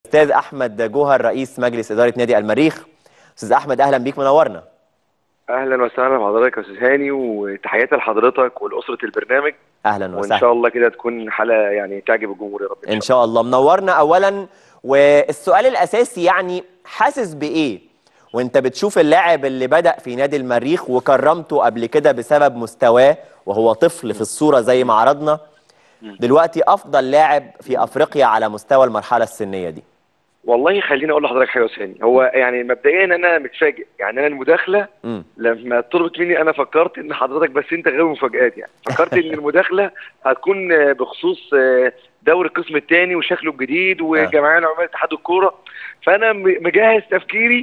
الاستاذ احمد جوهر رئيس مجلس اداره نادي المريخ استاذ احمد اهلا بيك منورنا اهلا وسهلا بحضرتك يا استاذ هاني وتحياتي لحضرتك ولاسره البرنامج اهلا وان وسهلا شاء الله كده تكون حلقه يعني تعجب الجمهور يا رب ان شاء الله منورنا اولا والسؤال الاساسي يعني حاسس بايه وانت بتشوف اللاعب اللي بدا في نادي المريخ وكرمته قبل كده بسبب مستواه وهو طفل في الصوره زي ما عرضنا دلوقتي افضل لاعب في افريقيا على مستوى المرحله السنيه دي والله خليني اقول لحضرتك حاجه يا استاذ هاني هو يعني مبدئيا انا متفاجئ يعني انا المداخله امم لما طلبت مني انا فكرت ان حضرتك بس انت غير مفاجآت يعني فكرت ان المداخله هتكون آه، بخصوص آه، دوري القسم الثاني وشكله الجديد وجمعيه العمال اتحاد الكوره فانا م- مجهز تفكيري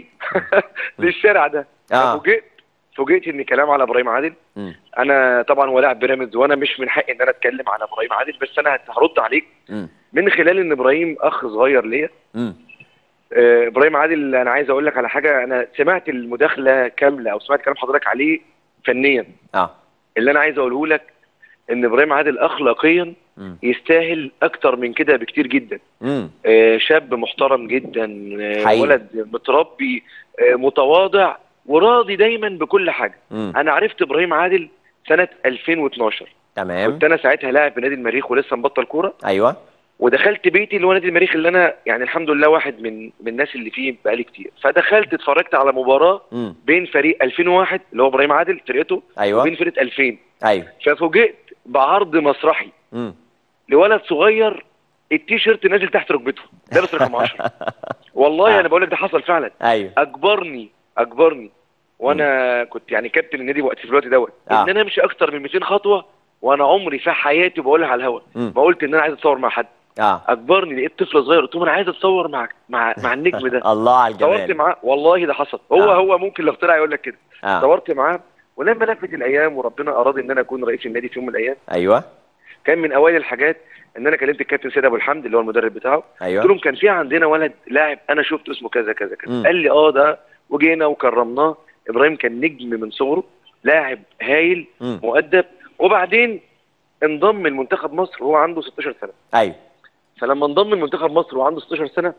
للشارع ده آه. فوجئت فوجئت ان كلام على ابراهيم عادل امم انا طبعا هو لاعب بيراميدز وانا مش من حقي ان انا اتكلم على ابراهيم عادل بس انا هرد عليك امم من خلال ان ابراهيم اخ صغير ليا امم آه، ابراهيم عادل انا عايز اقول لك على حاجه انا سمعت المداخله كامله او سمعت كلام حضرتك عليه فنيا اه اللي انا عايز اقوله لك ان ابراهيم عادل اخلاقيا امم يستاهل اكتر من كده بكتير جدا امم آه، شاب محترم جدا آه، حقيقي. ولد متربي آه، متواضع وراضي دايما بكل حاجه امم انا عرفت ابراهيم عادل سنه 2012 تمام كنت انا ساعتها لاعب في نادي المريخ ولسه مبطل كوره ايوه ودخلت بيتي اللي هو نادي المريخ اللي انا يعني الحمد لله واحد من من الناس اللي فيه بقالي كتير فدخلت اتفرجت على مباراه امم بين فريق 2001 اللي هو ابراهيم عادل فرقته ايوه وبين فرقه 2000 ايوه ففوجئت بعرض مسرحي امم لولد صغير التيشيرت نازل تحت ركبته لابس رقم 10 والله آه. انا بقول لك ده حصل فعلا ايوه اجبرني اجبرني وانا كنت يعني كابتن النادي وقت في الوقت دوت آه. ان انا امشي اكتر من 200 خطوه وانا عمري في حياتي بقولها على الهوا مم. ما قلت ان انا عايز اتصور مع حد اه اجبرني لقيت طفل صغير قلت له انا عايز اتصور مع مع مع النجم ده الله على صورت الجمال معاه والله ده حصل هو آه. هو ممكن لو طلع يقول لك كده اه صورت معاه ولما لفت الايام وربنا اراد ان انا اكون رئيس النادي في يوم من الايام ايوه كان من اوائل الحاجات ان انا كلمت الكابتن سيد ابو الحمد اللي هو المدرب بتاعه قلت ايوه لهم كان في عندنا ولد لاعب انا شفت اسمه كذا كذا كذا مم. قال لي اه ده وجينا وكرمناه ابراهيم كان نجم من صغره لاعب هايل امم مؤدب وبعدين انضم لمنتخب مصر وهو عنده 16 سنه ايوه فلما انضم لمنتخب مصر وعنده 16 سنه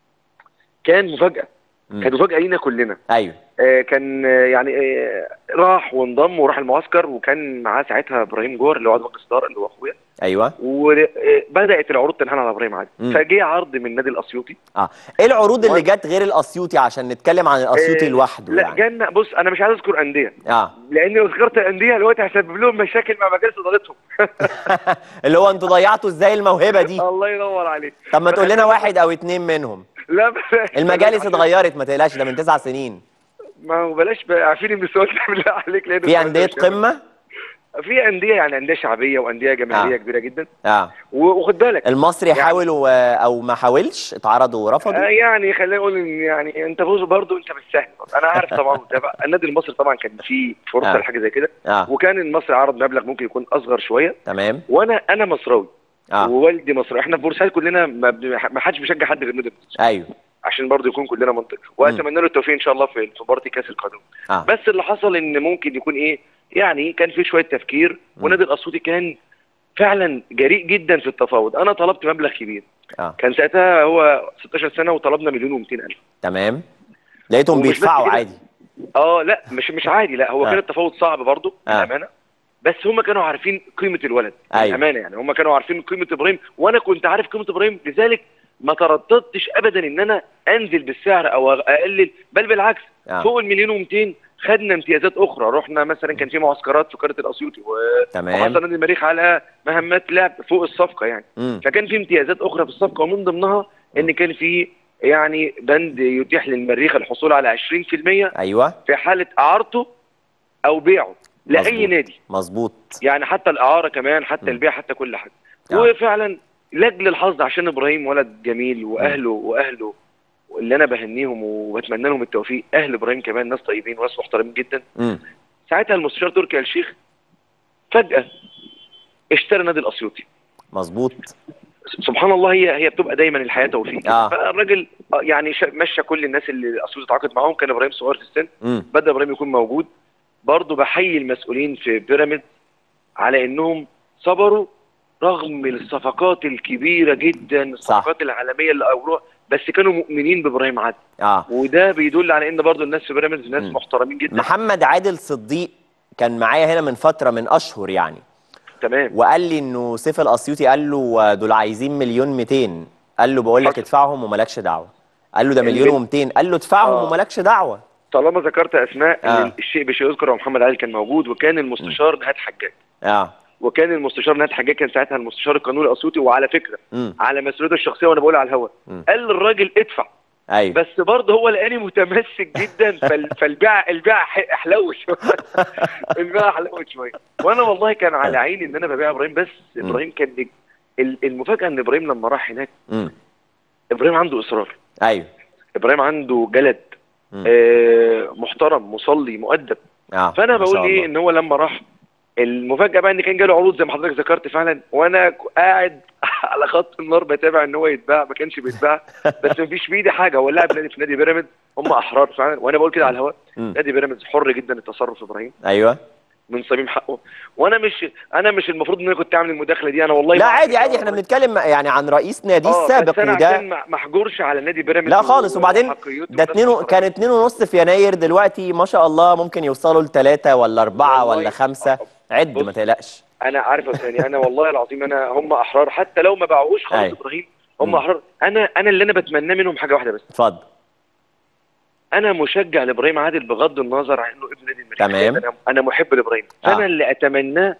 كان مفاجاه مم. كانت مفاجاه لينا كلنا ايوه آه، كان آه، يعني آه، راح وانضم وراح المعسكر وكان معاه ساعتها ابراهيم جوهر اللي هو عضو مجلس الاداره اللي هو اخويا ايوه وبدات العروض تنهال على ابراهيم عادل مم. فجه عرض من النادي الاسيوطي اه ايه العروض اللي و- جت غير الاسيوطي عشان نتكلم عن الاسيوطي آه، لوحده لا يعني جنة بص انا مش عايز اذكر انديه اه لان لو ذكرت الانديه دلوقتي هسبب لهم مشاكل مع مجالس ادارتهم اللي هو انتوا ضيعتوا ازاي الموهبه دي الله ينور عليك طب ما تقول لنا واحد او اتنين منهم لا بلاش المجالس بلاش. اتغيرت ما تقلقش ده من تسع سنين ما هو بلاش بقى عارفين من السؤال ده بالله عليك لان في السؤال ده انديه مش- قمه في انديه يعني انديه شعبيه وانديه جماهيريه آه. كبيره جدا اه و- وخد بالك المصري يعني- حاول و... او ما حاولش اتعرضوا آه ورفضوا يعني خلينا نقول ان يعني انت فوز برضه انت مش سهل برضه. انا عارف طبعا متابع النادي المصري طبعا كان فيه فرصه آه. لحاجه زي كده اه وكان المصري عرض مبلغ ممكن يكون اصغر شويه تمام وانا انا مصراوي اه ووالدي مصري احنا في بورسعيد كلنا ما بن- ما حدش بيشجع حد غير النادي المصري ايوه عشان برضه يكون كلنا منطقي واتمنى له التوفيق ان شاء الله في في مباراه كاس القادم اه بس اللي حصل ان ممكن يكون ايه يعني كان في شويه تفكير ونادي الاسيوطي كان فعلا جريء جدا في التفاوض انا طلبت مبلغ كبير اه كان ساعتها هو 16 سنه وطلبنا مليون و200 الف تمام لقيتهم ومش بس بيدفعوا كده. عادي اه لا مش مش عادي لا هو آه. كان التفاوض صعب برضه آه. للامانه بس هم كانوا عارفين قيمه الولد أيوة. للامانه يعني هم كانوا عارفين قيمه ابراهيم وانا كنت عارف قيمه ابراهيم لذلك ما ترددتش ابدا ان انا انزل بالسعر او اقلل بل بالعكس آه. فوق المليون و200 خدنا امتيازات اخرى رحنا مثلا كان في معسكرات في قريه الاسيوطي و- تمام. وحصل نادي المريخ على مهمات لعب فوق الصفقه يعني امم فكان في امتيازات اخرى في الصفقه ومن ضمنها ان كان في يعني بند يتيح للمريخ الحصول على 20% ايوه في حاله اعارته او بيعه لاي مظبوط. نادي مظبوط يعني حتى الاعاره كمان حتى م. البيع حتى كل حاجه آه. وفعلا لاجل الحظ عشان ابراهيم ولد جميل واهله واهله اللي انا بهنيهم وبتمنى لهم التوفيق اهل ابراهيم كمان ناس طيبين وناس محترمين جدا امم ساعتها المستشار تركي آل الشيخ فجاه اشترى نادي الاسيوطي مظبوط سبحان الله هي هي بتبقى دايما الحياه توفيق آه. فالراجل آه، يعني شا- مشى كل الناس اللي الاسيوطي اتعاقد معاهم كان ابراهيم صغير في السن امم بدا ابراهيم يكون موجود برضه بحيي المسؤولين في بيراميدز على انهم صبروا رغم الصفقات الكبيره جدا الصفقات العالميه اللي اوروها بس كانوا مؤمنين بابراهيم عادل اه وده بيدل على ان برضو الناس في بيراميدز ناس مم. محترمين جدا محمد عادل صديق كان معايا هنا من فتره من اشهر يعني تمام وقال لي انه سيف الاسيوطي قال له دول عايزين مليون 200 قال له بقول لك حصل. ادفعهم ومالكش دعوه قال له ده البنت- مليون و200 قال له ادفعهم آه. ومالكش دعوه طالما ذكرت اسماء آه. ان الشيء بشيء يذكر ومحمد علي كان موجود وكان المستشار نهاد حجاج اه وكان المستشار نهاد حجاج كان ساعتها المستشار القانوني الاسيوطي وعلى فكره امم على مسؤوليته الشخصيه وانا بقول على الهوا مم. قال للراجل ادفع ايوه بس برضه هو لقاني متمسك جدا فال- فالبيع البيع ح- حلو شويه البيع حلو شويه وانا والله كان على عيني ان انا ببيع ابراهيم بس مم. ابراهيم كان نجم. ال- المفاجاه ان ابراهيم لما راح هناك امم ابراهيم عنده اصرار ايوه ابراهيم عنده جلد مم. آه محترم مصلي مؤدب اه فانا ما بقول شاء ايه الله. ان هو لما راح المفاجاه بقى ان كان جاله عروض زي ما حضرتك ذكرت فعلا وانا ك- قاعد على خط النار بتابع ان هو يتباع ما كانش بيتباع بس ما فيش في ايدي حاجه هو اللاعب نادي في نادي بيراميدز هم احرار فعلا وانا بقول كده على الهواء مم. نادي بيراميدز حر جدا التصرف في ابراهيم ايوه من صميم حقه وانا مش انا مش المفروض ان انا كنت اعمل المداخله دي انا والله لا ما عادي أعرف عادي احنا والله. بنتكلم يعني عن رئيس ناديه آه، السابق بس انا وده عشان ما ما احجرش على نادي بيراميدز لا خالص و- وبعدين وحقيته ده والناس اتنين و- محترمة. كان اتنين ونص في يناير دلوقتي ما شاء الله ممكن يوصلوا لثلاثة ولا أربعة والله. ولا خمسة عد بص. ما تقلقش انا عارف يا يعني انا والله العظيم انا هم احرار حتى لو ما باعوش خالص أيوة. ابراهيم مم. هم احرار انا انا اللي انا بتمناه منهم حاجه واحده بس اتفضل انا مشجع لابراهيم عادل بغض النظر عن انه ابن نادي المريخ تمام. انا انا محب لابراهيم آه. فانا اللي اتمناه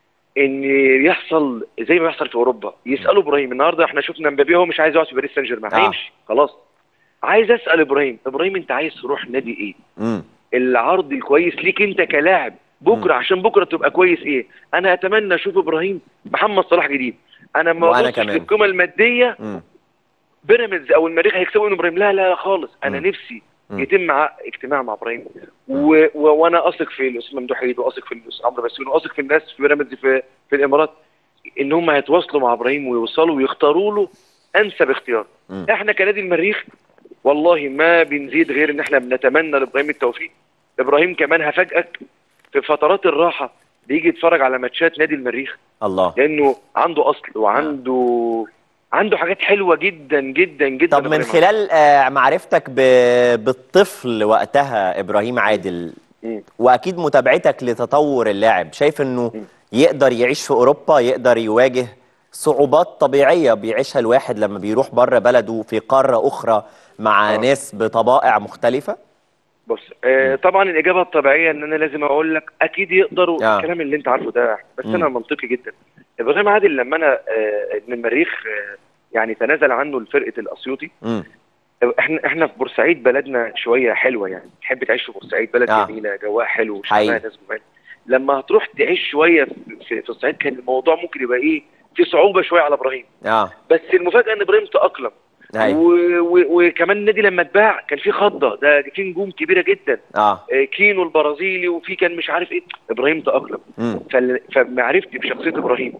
ان يحصل زي ما بيحصل في اوروبا يسالوا ابراهيم النهارده احنا شفنا مبابي هو مش عايز يقعد في باريس سان جيرمان آه. هيمشي خلاص عايز اسال ابراهيم ابراهيم انت عايز تروح نادي ايه امم العرض الكويس ليك انت كلاعب بكره عشان بكره تبقى كويس ايه انا اتمنى اشوف ابراهيم محمد صلاح جديد انا ما وأنا ببصش كمان. للقيمه الماديه امم بيراميدز او المريخ هيكسبوا من ابراهيم لا لا لا خالص انا مم. نفسي مم. يتم مع اجتماع مع ابراهيم و... و... وانا اثق في الاستاذ ممدوح عيد واثق في الاستاذ عمرو بسيون واثق في الناس في بيراميدز في في الامارات ان هم هيتواصلوا مع ابراهيم ويوصلوا ويختاروا له انسب اختيار مم. احنا كنادي المريخ والله ما بنزيد غير ان احنا بنتمنى لابراهيم التوفيق ابراهيم كمان هفاجئك في فترات الراحه بيجي يتفرج على ماتشات نادي المريخ الله لانه عنده اصل وعنده عنده حاجات حلوه جدا جدا جدا طب من إبراهيم خلال آه، معرفتك ب- بالطفل وقتها إبراهيم عادل مم. وأكيد متابعتك لتطور اللاعب شايف إنه مم. يقدر يعيش في أوروبا يقدر يواجه صعوبات طبيعية بيعيشها الواحد لما بيروح بره بلده في قارة أخرى مع آه. ناس بطبائع مختلفة بص آه طبعا الاجابه الطبيعيه ان انا لازم اقول لك اكيد يقدروا آه. الكلام اللي انت عارفه ده بس مم. انا منطقي جدا ابراهيم عادل لما انا آه ابن المريخ آه يعني تنازل عنه لفرقه الاسيوطي امم احنا احنا في بورسعيد بلدنا شويه حلوه يعني تحب تعيش في بورسعيد بلد آه. جميله جواها حلو حقيقي. وشعبها ناس جمال لما هتروح تعيش شويه في, في, في الصعيد كان الموضوع ممكن يبقى ايه في صعوبه شويه على ابراهيم اه بس المفاجاه ان ابراهيم تاقلم ايوه و- و- وكمان النادي لما اتباع كان في خضه ده في نجوم كبيره جدا اه آه، كينو البرازيلي وفي كان مش عارف ايه ابراهيم تاقلم امم فال- فمعرفتي بشخصيه ابراهيم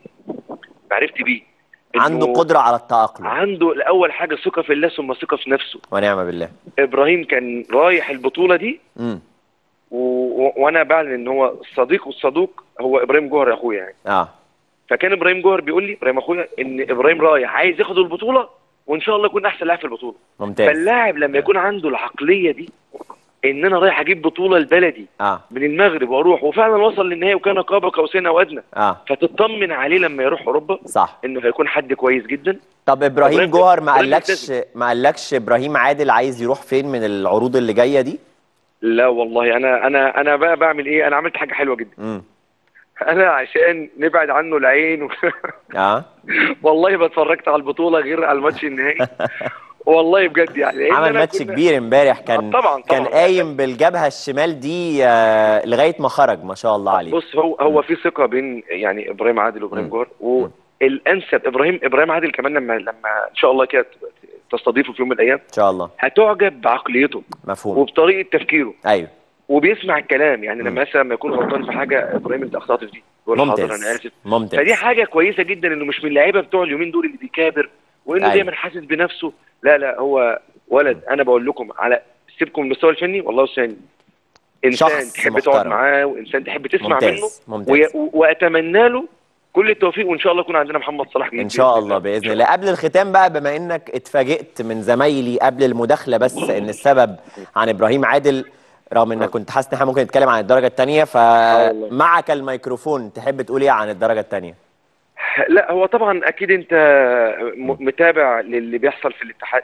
معرفتي بيه إنه عنده قدرة على التأقلم عنده الاول حاجه ثقه في الله ثم ثقه في نفسه ونعم بالله ابراهيم كان رايح البطوله دي امم و... و... وانا بعلن ان هو الصديق والصدوق هو ابراهيم جوهر اخويا يعني اه فكان ابراهيم جوهر بيقول لي ابراهيم اخويا ان ابراهيم رايح عايز ياخد البطوله وان شاء الله يكون احسن لاعب في البطوله ممتاز فاللاعب لما يكون عنده العقليه دي ان انا رايح اجيب بطوله لبلدي اه من المغرب واروح وفعلا وصل للنهائي وكان قاب قوسين او ادنى اه فتطمن عليه لما يروح اوروبا صح انه هيكون حد كويس جدا طب ابراهيم إبراهيم- جوهر ما إبراهيم قالكش ما قالكش ابراهيم عادل عايز يروح فين من العروض اللي جايه دي لا والله انا انا انا بقى بعمل ايه انا عملت حاجه حلوه جدا امم انا عشان نبعد عنه العين و... اه والله ما اتفرجت على البطوله غير على الماتش النهائي والله بجد يعني لأن عمل أنا ماتش كنا- كبير امبارح كان آه، طبعا كان طبعا قايم بالجبهه الشمال دي آه، لغايه ما خرج ما شاء الله عليه بص هو هو في ثقه بين يعني ابراهيم عادل وابراهيم مم. جوهر والانسب ابراهيم ابراهيم عادل كمان لما لما ان شاء الله كده تستضيفه في يوم من الايام ان شاء الله هتعجب بعقليته مفهوم وبطريقه تفكيره ايوه وبيسمع الكلام يعني مم. لما مثلا لما يكون غلطان في حاجه ابراهيم انت اخطات في دي يقول حاضر انا ممتاز اسف ممتاز فدي حاجه كويسه جدا انه مش من اللعيبه بتوع اليومين دول اللي بيكابر وانه أيوة. دايما حاسس بنفسه لا لا هو ولد انا بقول لكم على سيبكم من المستوى الفني والله ثاني انسان شخص تحب محترم. تقعد معاه وانسان تحب تسمع منه ممتاز ممتاز و- واتمنى له كل التوفيق وان شاء الله يكون عندنا محمد صلاح جديد ان شاء الله باذن الله قبل الختام بقى بما انك اتفاجئت من زمايلي قبل المداخله بس ان السبب عن ابراهيم عادل رغم انك كنت حاسس ان احنا ممكن نتكلم عن الدرجه الثانيه والله. فمعك الميكروفون تحب تقول ايه عن الدرجه الثانيه لا هو طبعا اكيد انت م- متابع للي بيحصل في الاتحاد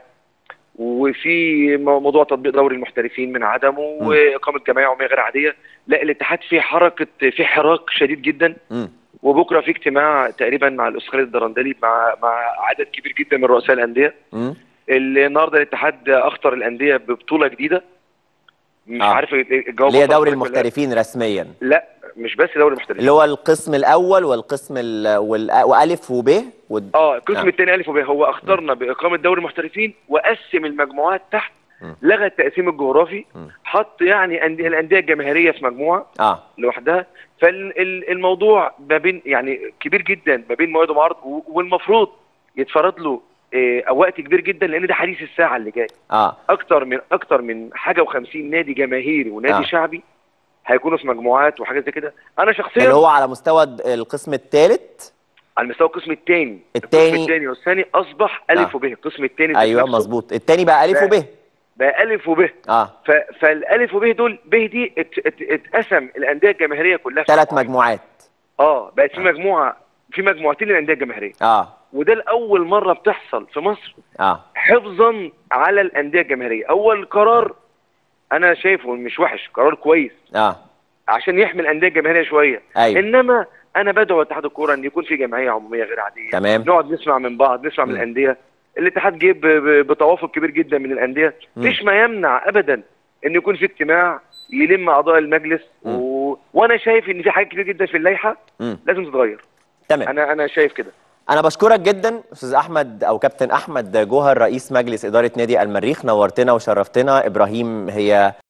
وفي مو- موضوع تطبيق دوري المحترفين من عدمه واقامه جمعيه عموميه غير عاديه لا الاتحاد في حركه في حراك شديد جدا امم وبكره في اجتماع تقريبا مع الاستاذ خالد الدرندلي مع مع عدد كبير جدا من رؤساء الانديه امم اللي النهارده الاتحاد اخطر الانديه ببطوله جديده مش آه. عارف الجواب اللي هي وصل دوري لك ولا لا. المحترفين رسميا لا مش بس دوري المحترفين اللي هو القسم الاول والقسم ال... وال... والف وب وال... اه القسم آه. الثاني الف وب هو اخترنا باقامه دوري المحترفين وقسم المجموعات تحت م. لغى التقسيم الجغرافي م. حط يعني أندية- الانديه الجماهيريه في مجموعه اه لوحدها فالموضوع ما بين يعني كبير جدا ما بين موعد ومعرض و- والمفروض يتفرض له آه، وقت كبير جدا لان ده حديث الساعه اللي جاي اه اكتر من اكتر من حاجه و50 نادي جماهيري ونادي آه. آه. شعبي هيكونوا في مجموعات وحاجات زي كده انا شخصيا اللي هو على مستوى القسم الثالث على مستوى القسم الثاني التاني. القسم الثاني والثاني اصبح الف آه. وب القسم الثاني ايوه مظبوط الثاني بقى الف لا. وب بقى الف وب اه ف... فالالف وب دول ب دي ات... ات... اتقسم الانديه الجماهيريه كلها في ثلاث مجموعات. مجموعات اه بقت في آه. مجموعه في مجموعتين للانديه الجماهيريه اه وده لاول مره بتحصل في مصر اه حفظا على الانديه الجماهيريه اول قرار انا شايفه مش وحش قرار كويس اه عشان يحمي الانديه الجماهيريه شويه ايوه انما انا بدعو اتحاد الكوره ان يكون في جمعيه عموميه غير عاديه تمام نقعد نسمع من بعض نسمع من م. الانديه الاتحاد جه ب- ب- بتوافق كبير جدا من الانديه م. مفيش ما يمنع ابدا ان يكون في اجتماع يلم اعضاء المجلس م. و... وانا شايف ان في حاجات كتير جدا في اللائحه مم. لازم تتغير تمام انا انا شايف كده انا بشكرك جدا استاذ احمد او كابتن احمد جوهر رئيس مجلس اداره نادي المريخ نورتنا وشرفتنا ابراهيم هي